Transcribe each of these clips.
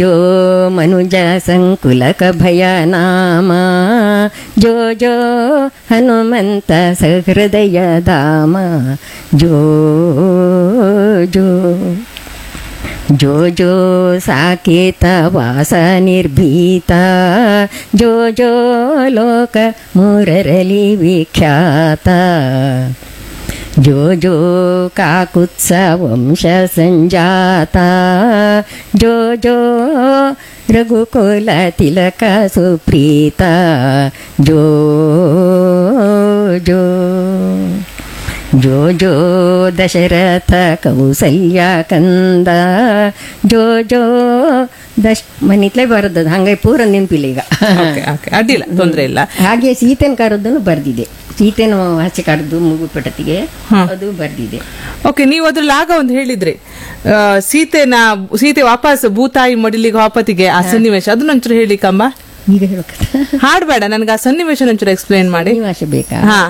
ಜೋ ಮನುಜ ಸಂಕುಲಕ ಭಯ ನಾಮ ಜೋ ಜೋ ಹನುಮಂತ ಸಹೃದಯ ಧಾಮ ಜೋ ಜೋ ಜೋ ಜೋ ಸಾಕೇತ ವಾಸ ನಿರ್ಭೀತ ಜೋ ಜೋ ಲೋಕ ಮೂರರಲಿ ವಿಖ್ಯಾತ ಜೋ ಜೋ ಕಾಕುತ್ಸ ವಂಶ ಸಂಜಾತ ಜೋ ಜೋ ರಘುಕುಲ ತಿಲಕ ಸುಪ್ರೀತ ಜೋ ಜೋ ಜೋ ಜೋ ದಶರಥ ಕೌಸಲ್ಯ ಕಂದ ಜೋ ಜೋ ದಶ್ ಮನಿತ್ಲೇ ಬರದದು ಹಂಗೆ ಪೂರ ನೆನಪಿಲ್ಲ ಈಗ ಓಕೆ ಓಕೆ ಅಡ್ಡಿಲ್ಲ ತೊಂದ್ರೆ ಇಲ್ಲ ಹಾಗೆ ಸೀತೆನ ಕರದನ್ನು ಬರ್ದಿದೆ ಸೀತೆನ ಹಚ್ಚಿ ಕರೆದು ಮುಗು ಪಟತಿಗೆ ಅದು ಬರ್ದಿದೆ ಓಕೆ ನೀವು ಅದ್ರಲ್ಲಿ ಆಗ ಒಂದು ಹೇಳಿದ್ರಿ ಆ, ಸೀತೆನ ಸೀತೆ ವಾಪಸ್ ಭೂತಾಯಿ ಮಡಿಲಿಗೆ ವಾಪತಿಗೆ ಆ ಸನ್ನಿವೇಶ ಅದನ್ನೊಂಚೂರು ಹೇಳಿ ಕಮ್ಮ ಈಗ ಹೇಳಕ ಹಾಡ್ಬೇಡ ನನಗೆ ಆ ಸನ್ನಿವೇಶ ಒಂಚೂರು ಎಕ್ಸ್ಪ್ಲೇನ್ ಮಾಡಿ ನಿವಾಸ ಬೇಕಾ ಹಾ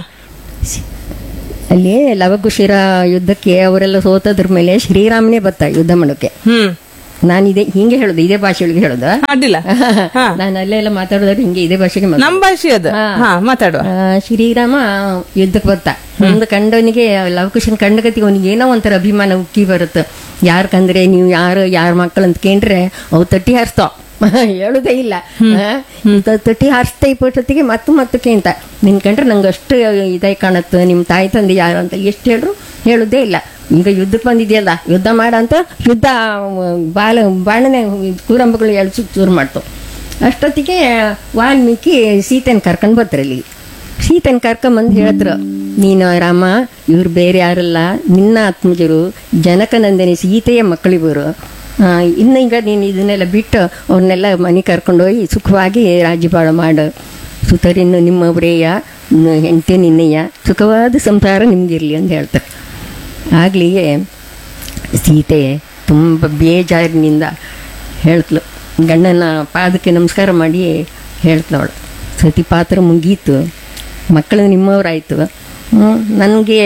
ಅಲ್ಲಿ ಲವಕುಶಿರ ಯುದ್ಧಕ್ಕೆ ಅವರೆಲ್ಲ ಸೋತದ್ರ ಮೇಲೆ ಶ್ರೀರಾಮನೇ ಬತ್ತ ಯುದ್ಧ ಮಾಡೋಕೆ ಹ್ಮ್ ನಾನು ಇದೇ ಹಿಂಗೆ ಹೇಳುದು ಇದೇ ಭಾಷೆ ಒಳಗೆ ಹೇಳುದ ಅಡ್ಡಿಲ್ಲ ಹಾ ನಾನು ಅಲ್ಲೆಲ್ಲ ಮಾತಾಡೋದ್ರೆ ಹಿಂಗೆ ಇದೇ ಭಾಷೆಗೆ ಮಾತಾಡೋದು. ನಮ್ ಭಾಷೆ ಅದು ಹಾ ಮಾತಾಡುವ ಆ, ಶ್ರೀರಾಮ ಯುದ್ಧಕ್ಕೆ ಬತ್ತ ಒಂದು ಕಂಡವನಿಗೆ ಲವಕುಶನ್ ಕಂಡಗತಿಗೆ ಅವನಿಗೆ ಏನೋ ಒಂಥರ ಅಭಿಮಾನ ಉಕ್ಕಿ ಬರುತ್ತೆ ಯಾರ್ ಕಂದ್ರೆ ನೀವು ಯಾರು ಯಾರ ಮಕ್ಕಳು ಅಂತ ಕೇಂಡ್ರೆ ಅವು ತಟ್ಟಿ ಹಾರಿಸ್ತಾವ ಹೇಳುದೇ ಇಲ್ಲ ಆ, ತ- ತಟ್ಟಿ ಹಾರಿಸ್ತಾ ಇಪ್ಪತ್ತೊತ್ತಿಗೆ ಮತ್ತು ಮತ್ತು ಕೇಂತ ನಿನ್ ಕಂಡ್ರೆ ನಂಗೆ ಅಷ್ಟು ಇದಾಗಿ ಕಾಣತ್ತೆ ನಿಮ್ಮ ತಾಯಿ ತಂದೆ ಯಾರು ಅಂತ ಎಷ್ಟು ಹೇಳ್ರು ಹೇಳುದೇ ಇಲ್ಲ ಈಗ ಯುದ್ಧಕ್ಕೆ ಬಂದಿದೆಯಲ್ಲ ಯುದ್ಧ ಮಾಡ ಅಂತ ಯುದ್ಧ ಬಾಲ ಬಾಣನೆ ಕೂರಂಬಗಳು ಎಳ್ಸು ಚೂರು ಮಾಡ್ತಾವ ಅಷ್ಟೊತ್ತಿಗೆ ವಾಲ್ಮೀಕಿ ಸೀತೆನ ಕರ್ಕೊಂಡು ಬರ್ತಾರೆ ಅಲ್ಲಿಗೆ ಸೀತೆನ ಕರ್ಕೊಂಬಂದು ಹೇಳಿದ್ರು ನೀನು ರಾಮ ಇವ್ರು ಬೇರೆ ಯಾರಲ್ಲ ನಿನ್ನ ಆತ್ಮಜರು ಜನಕನಂದನಿ ಸೀತೆಯ ಮಕ್ಕಳಿವರು ಆ, ಇನ್ನು ಈಗ ನೀನು ಇದನ್ನೆಲ್ಲ ಬಿಟ್ಟು ಅವ್ರನ್ನೆಲ್ಲ ಮನೆ ಕರ್ಕೊಂಡೋಗಿ ಸುಖವಾಗಿ ರಾಜ್ಯಪಾಳ ಮಾಡು ಸುತರಿನ್ನು ನಿಮ್ಮವರೇಯ ಹೆಂಡತಿ ನಿನ್ನೆಯ ಸುಖವಾದ ಸಂಸಾರ ನಿಮ್ಗಿರ್ಲಿ ಅಂತ ಹೇಳ್ತಾರೆ ಆಗ್ಲಿಗೆ ಸೀತೆ ತುಂಬ ಬೇಜಾರಿನಿಂದ ಹೇಳ್ತ್ಲು ಗಂಡನ ಪಾದಕ್ಕೆ ನಮಸ್ಕಾರ ಮಾಡಿ ಹೇಳ್ತ್ಲು ಅವಳು ಸತಿ ಪಾತ್ರ ಮುಗೀತು ಮಕ್ಕಳು ನಿಮ್ಮವರಾಯಿತು ನನಗೆ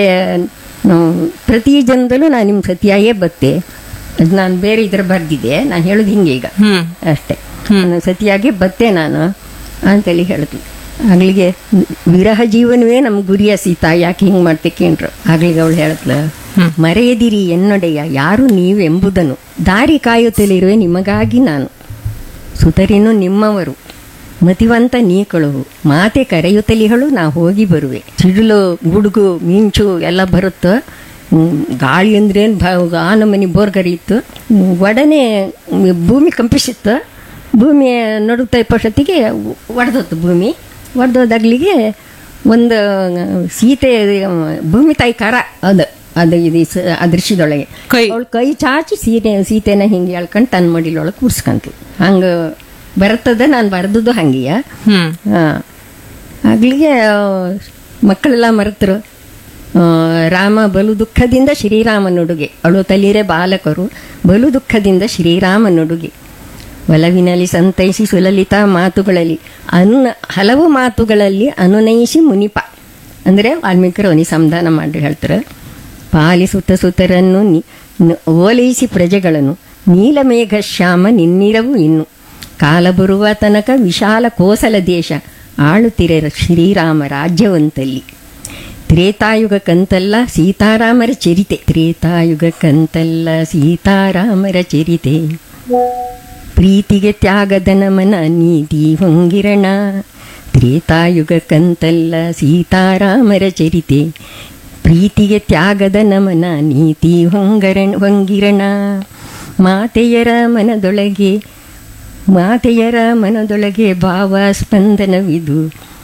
ಪ್ರತಿ ಜನ್ಮದಲ್ಲೂ ನಾನು ನಿಮ್ಮ ಸತಿಯಾಗೇ ಬತ್ತೆ ಅದು ನಾನು ಬೇರೆ ಇದ್ರ ಬರ್ದಿದ್ದೆ ನಾನು ಹೇಳೋದು ಹಿಂಗೆ ಈಗ ಹ್ಮ್ ಅಷ್ಟೇ ನಾನು ಸತಿಯಾಗಿ ಬತ್ತೆ ನಾನು ಅಂತೇಳಿ ಹೇಳಿದ್ಲು ಆಗ್ಲಿಗೆ ವಿರಹ ಜೀವನವೇ ನಮ್ಮ ಗುರಿಯ ಸೀತಾ ಯಾಕೆ ಹಿಂಗೆ ಮಾಡ್ತೆ ಕೇಂದ್ರ ಆಗ್ಲಿಗೆ ಅವಳು ಹೇಳತ್ಲ ಮರೆಯದಿರಿ ಎನ್ನೊಡೆಯ ಯಾರು ನೀವೆಂಬುದನ್ನು ದಾರಿ ಕಾಯುತ್ತಲಿರುವೆ ನಿಮಗಾಗಿ ನಾನು ಸುತರಿನು ನಿಮ್ಮವರು ಮತಿವಂತ ನೀ ಕಳುವು ಮಾತೆ ಕರೆಯುತ್ತಲಿಗಳು ನಾ ಹೋಗಿ ಬರುವೆ ಸಿಡಿಲು ಗುಡುಗು ಮಿಂಚು ಎಲ್ಲ ಬರುತ್ತ ಹ್ಮ್, ಗಾಳಿ ಅಂದ್ರೇನು ಭ ಆ ನಮನಿ ಬೋರ್ಗರಿಯಿತ್ತು ಹ್ಮ್, ಒಡನೆ ಭೂಮಿ ಕಂಪಿಸಿತ್ತು ಭೂಮಿ ನಡುತ್ತಾ ಇಪ್ಪಷ್ಟೊತ್ತಿಗೆ ಒಡೆದೋತು ಭೂಮಿ ಒಡೆದೋದಾಗ್ಲಿಗೆ ಒಂದು ಸೀತೆ ಭೂಮಿ ತಾಯಿ ಕರ ಅದು ಅದು ಇದು ಸ- ಆ ದೃಶ್ಯದೊಳಗೆ ಕೈ. ಅವಳು ಕೈ ಚಾಚಿ ಸೀತೆ ಸೀತೆನ ಹಿಂಗೆ ಎಳ್ಕೊಂಡು ತನ್ನ ಮಡಿಲೊಳಗೆ ಕೂರ್ಸ್ಕಂತು ಹಂಗೆ ಬರ್ತದ ನಾನು ಬರ್ದದ್ದು ಹಂಗೆಯ ಹ್ಮ್ ಹಾಂ ಆಗ್ಲಿಗೆ ಆ, ಮಕ್ಕಳೆಲ್ಲ ಮರೆತರು ಆ, ರಾಮ ಬಲು ದುಃಖದಿಂದ ಶ್ರೀರಾಮನುಡುಗೆ ಅಳು ತಲಿರೆ ಬಾಲಕರು ಬಲು ದುಃಖದಿಂದ ಶ್ರೀರಾಮನುಡುಗೆ ಒಲವಿನಲ್ಲಿ ಸಂತೈಸಿ ಸುಲಲಿತ ಮಾತುಗಳಲ್ಲಿ ಅನು ಹಲವು ಮಾತುಗಳಲ್ಲಿ ಅನುನಯಿಸಿ ಮುನಿಪ ಅಂದರೆ ವಾಲ್ಮೀಕರು ಅವನಿಗೆ ಸಂಧಾನ ಮಾಡಿ ಹೇಳ್ತಾರೆ ಪಾಲಿಸುತ್ತ ಸುತರನ್ನು ನಿ- ನ- ಓಲೈಸಿ ಪ್ರಜೆಗಳನ್ನು ನೀಲಮೇಘ ಶ್ಯಾಮ ನಿನ್ನಿರವು ಇನ್ನು ಕಾಲ ಬರುವ ತನಕ ವಿಶಾಲ ಕೋಸಲ ದೇಶ ಆಳುತ್ತಿರೆ ಶ್ರೀರಾಮ ರಾಜ್ಯವಂತಲ್ಲಿ ತ್ರೇತಾಯುಗ ಕಂತಲ್ಲ ಸೀತಾರಾಮರ ಚರಿತೆ ತ್ರೇತಾಯುಗ ಕಂತಲ್ಲ ಸೀತಾರಾಮರ ಚರಿತೆ ಪ್ರೀತಿಗೆ ತ್ಯಾಗದ ನಮನ ನೀತಿ ಹೊಂಗಿರಣ ತ್ರೇತಾಯುಗ ಕಂತಲ್ಲ ಸೀತಾರಾಮರ ಚರಿತೆ ಪ್ರೀತಿಗೆ ತ್ಯಾಗದ ನಮನ ನೀತಿ ಹೊಂಗರಣ ಹೊಂಗಿರಣ ಮಾತೆಯರ ಮನದೊಳಗೆ ಮಾತೆಯರ ಮನದೊಳಗೆ ಭಾವ ಸ್ಪಂದನವಿದು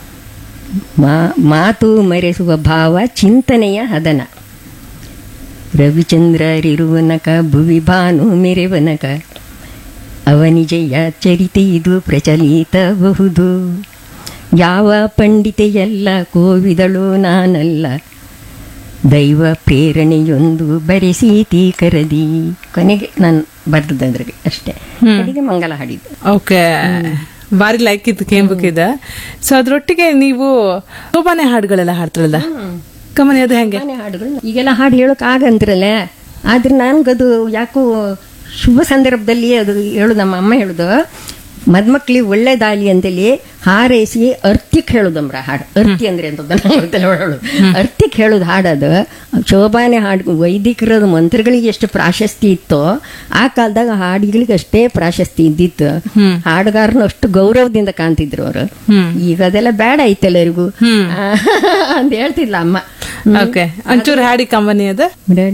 ಮಾ ಮಾತು ಮರೆಸುವ ಭಾವ ಚಿಂತನೆಯ ಹದನ ರವಿಚಂದ್ರರಿರುವನಕ ಭುವಿ ಭಾನು ಮೆರೆವನಕ ಅವನಿಜಯ ಚರಿತೆ ಇದು ಪ್ರಚಲಿತಬಹುದು ಯಾವ ಪಂಡಿತೆಯಲ್ಲ ಕೋವಿದಳು ನಾನಲ್ಲ ದೈವ ಪ್ರೇರಣೆಯೊಂದು ಬರೆಸೀತಿ ಕರದಿ ಕೊನೆಗೆ ನಾನು ಬರ್ದದ್ರಿಗೆ ಅಷ್ಟೇ ಅಡಿಗೆ ಮಂಗಲ ಹಾಡಿದ್ದು ಓಕೆ ಬಾರಿ ಲೈಕ್ ಇತ್ತು ಕೇಂಬಕ್ಕಿದ ಸೊ ಅದ್ರೊಟ್ಟಿಗೆ ನೀವು ಶೋಭಾನೆ ಹಾಡುಗಳೆಲ್ಲ ಹಾಡ್ತಾರಲ್ಲ ಕಮನಿ ಅದು ಹೆಂಗೆ ಮನೆ ಹಾಡುಗಳು ಈಗೆಲ್ಲ ಹಾಡು ಹೇಳೋಕೆ ಆಗಂದ್ರಲ್ಲ ಆದ್ರೆ ನನ್ಗದು ಯಾಕೋ ಶುಭ ಸಂದರ್ಭದಲ್ಲಿ ಅದು ಹೇಳು ನಮ್ಮ ಅಮ್ಮ ಹೇಳುದು ಮದ್ಮಕ್ಳಿಗೆ ಒಳ್ಳೇದಾಗ್ಲಿ ಅಂತೇಳಿ ಹಾರೈಸಿ ಅರ್ತಿಕ್ ಹೇಳುದಮ್ರ ಹಾಡು ಅರ್ತಿ ಅಂದ್ರೆ ಅಂತ ಹೇಳುದು ಅರ್ತಿಕ್ ಹೇಳುದು ಹಾಡದು ಶೋಭಾನೆ ಹಾಡು ವೈದಿಕರದ ಮಂತ್ರಗಳಿಗೆ ಎಷ್ಟು ಪ್ರಾಶಸ್ತಿ ಇತ್ತೋ ಆ ಕಾಲದಾಗ ಹಾಡುಗಳಿಗೆ ಅಷ್ಟೇ ಪ್ರಾಶಸ್ತಿ ಇದ್ದಿತ್ತು ಹಾಡುಗಾರನು ಅಷ್ಟು ಗೌರವದಿಂದ ಕಾಣ್ತಿದ್ರು ಅವರು ಈಗ ಅದೆಲ್ಲ ಬೇಡ ಐತೆ ಎಲ್ಲರಿಗೂ ಅಂತ ಹೇಳ್ತಿದ್ಲ ಅಮ್ಮ ಓಕೆ ಒಂಚೂರು ಹಾಡಿ ಕಂಬನಿ ಅದ